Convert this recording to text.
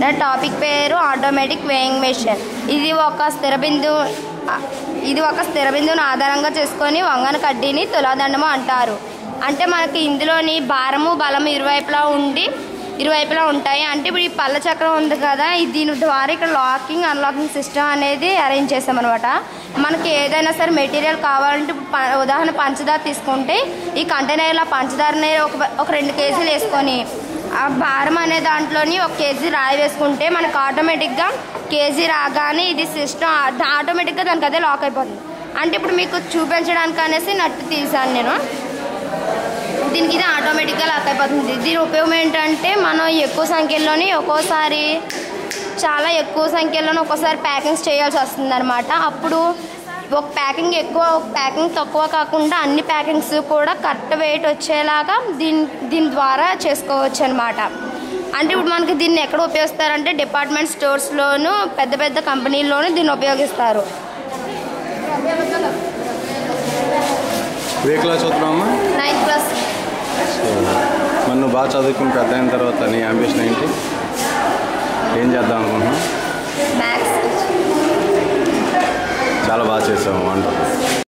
దాని టాపిక్ పేరు automatic weighing machine ఇది ఒక స్థిర బిందువు ఇది ఒక స్థిర బిందువును ఆధారంగా చేసుకొని వంగన కడ్డీని తులాదండము అంటారు అంటే మనకి ఇందులోని భారము బలము ఇరువైపులా ఉండి ఇరువైపులా ఉంటాయి అంటే ఇప్పుడు ఈ పళ్ళ చక్రం ఉంది కదా ఈ దీని ద్వారా ఇక్కడ లాకింగ్ అన్లాకింగ్ సిస్టమ్ అనేది అరేంజ్ చేసామన్నమాట మనకి ఏదైనా సరే మెటీరియల్ కావాలంటే ఇప్పుడు ప- ఉదాహరణ పంచదార తీసుకుంటే ఈ కంటైనర్లో పంచదారని ఒక ఒక రెండు కేజీలు వేసుకొని ఆ భారం అనే దాంట్లోని ఒక కేజీ రాయి వేసుకుంటే మనకు ఆటోమేటిక్గా కేజీ రాగానే ఇది సిస్టమ్ ఆటోమేటిక్గా దానికి అదే లాక్ అయిపోతుంది అంటే ఇప్పుడు మీకు చూపించడానికి అనేసి నట్టు తీసాను నేను దీనికి ఇది ఆటోమేటిక్గా లాక్ అయిపోతుంది దీని ఉపయోగం ఏంటంటే మనం ఎక్కువ సంఖ్యలోని ఒక్కోసారి చాలా ఎక్కువ సంఖ్యలోనే ఒక్కోసారి ప్యాకింగ్స్ చేయాల్సి వస్తుంది అనమాట అప్పుడు ఒక ప్యాకింగ్ ఎక్కువ ఒక ప్యాకింగ్ తక్కువ కాకుండా అన్ని ప్యాకింగ్స్ కూడా కరెక్ట్ వెయిట్ వచ్చేలాగా దీని దీని ద్వారా చేసుకోవచ్చు అనమాట అంటే ఇప్పుడు మనకి దీన్ని ఎక్కడ ఉపయోగిస్తారంటే డిపార్ట్మెంట్ స్టోర్స్లోను పెద్ద పెద్ద కంపెనీల్లోనూ దీన్ని ఉపయోగిస్తారు ఏ క్లాస్ చదువుతున్నావమ్మా నైన్త్ క్లాస్ మరి నువ్వు బాగా చదువుకుని పెద్ద అయిన తర్వాత నీ అంబిషన్ ఏంటి ఏం చేద్దాం అనుకుంటున్నావు మ్యాథ్స్ చాలా బాగా చేసావు వంట